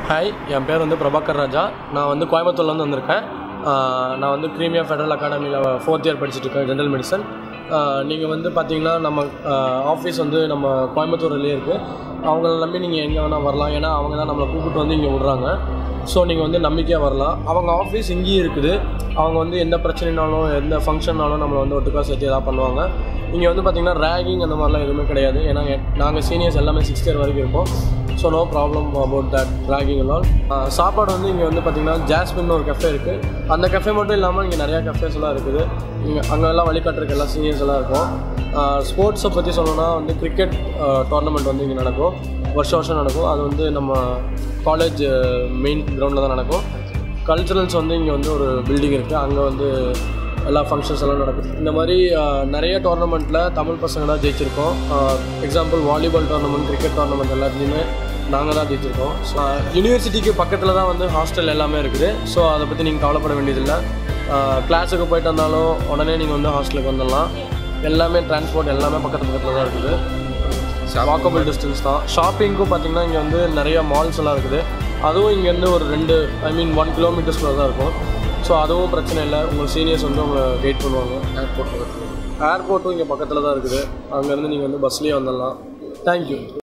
hi என் பேர் வந்து பிரபாகர் ராஜா நான் வந்து கோயம்புத்தூர்லேருந்து வந்திருக்கேன் ஆஹ் நான் வந்து க்ரீமியா ஃபெடரல் அகாடமியில் ஃபோர்த் இயர் படிச்சுட்டு இருக்கேன் ஜென்ரல் மெடிசன் நீங்கள் வந்து பார்த்தீங்கன்னா நம்ம ஆஃபீஸ் வந்து நம்ம கோயம்புத்தூர்லேயே இருக்குது அவங்கள நம்பி நீங்கள் எங்கே வேணால் வரலாம் ஏன்னா அவங்க தான் நம்மளை கூப்பிட்டு வந்து இங்கே விட்றாங்க ஸோ நீங்கள் வந்து நம்பிக்கையாக வரலாம் அவங்க ஆஃபீஸ் இங்கேயும் இருக்குது அவங்க வந்து எந்த பிரச்சனைனாலும் எந்த ஃபங்க்ஷன்னாலும் நம்மளை வந்து ஒட்டுக்கா சேர்த்து எதாவது பண்ணுவாங்க இங்கே வந்து பார்த்திங்கன்னா ரேகிங் அந்த மாதிரிலாம் எதுவுமே கிடையாது ஏன்னா நாங்கள் சீனியர்ஸ் எல்லாமே சிக்ஸ்த் இயர் வரைக்கும் இருப்போம் so no problem about that ragging எல்லாம் சாப்பாடு வந்து இங்கே வந்து பார்த்திங்கன்னா ஜாஸ்மின் ஒரு கஃபே இருக்குது அந்த கஃபே மட்டும் இல்லாமல் இங்கே நிறையா கஃபேஸ் எல்லாம் இருக்குது இங்கே அங்கெல்லாம் வழிகாட்டுறதுக்கு எல்லாம் சீனியர்ஸ் எல்லாம் இருக்கும் ஸ்போர்ட்ஸை பற்றி சொல்லணும்னா வந்து கிரிக்கெட் டோர்னமெண்ட் வந்து இங்கே நடக்கும் வருஷம் வருஷம் நடக்கும் அது வந்து நம்ம காலேஜ் மெயின் கிரவுண்டில் தான் நடக்கும் கல்ச்சுரல்ஸ் வந்து இங்கே வந்து ஒரு பில்டிங் இருக்குது அங்கே வந்து எல்லா ஃபங்க்ஷன்ஸ் எல்லாம் நடக்குது இந்த மாதிரி ஆஹ், நிறைய டோர்னமெண்ட்டில் தமிழ் பசங்க தான் ஜெயிச்சிருக்கோம் example volleyball tournament cricket tournament எல்லாத்துலேயுமே நாங்கள் தான் ஜெயிச்சிருக்கோம் ஸோ யூனிவர்சிட்டிக்கு பக்கத்தில் தான் வந்து ஹாஸ்டல் எல்லாமே இருக்குது ஸோ அதை பற்றி நீங்கள் கவலைப்பட வேண்டியதில்லை கிளாஸுக்கு போயிட்டு வந்தாலும் உடனே நீங்கள் வந்து ஹாஸ்டலுக்கு வந்துடலாம் எல்லாமே டிரான்ஸ்போர்ட் எல்லாமே பக்கத்து பக்கத்தில் தான் இருக்குது வாக்கபிள் டிஸ்டன்ஸ் தான் ஷாப்பிங்க்கும் பார்த்தீங்கன்னா இங்கே வந்து நிறைய மால்ஸ் எல்லாம் இருக்குது அதுவும் இங்கேருந்து ஒரு ரெண்டு ஐ மீன் ஒன் கிலோமீட்டர்ஸ்குள்ளே தான் இருக்கும் ஸோ அதுவும் பிரச்சனை இல்லை உங்கள் சீனியர்ஸ் வந்து உங்களை கைட் பண்ணுவாங்க ஏர்போர்ட் ஏர்போர்ட்டும் இங்கே பக்கத்தில் தான் இருக்குது அங்கேருந்து நீங்கள் வந்து பஸ்லேயே வந்துடலாம் தேங்க்யூ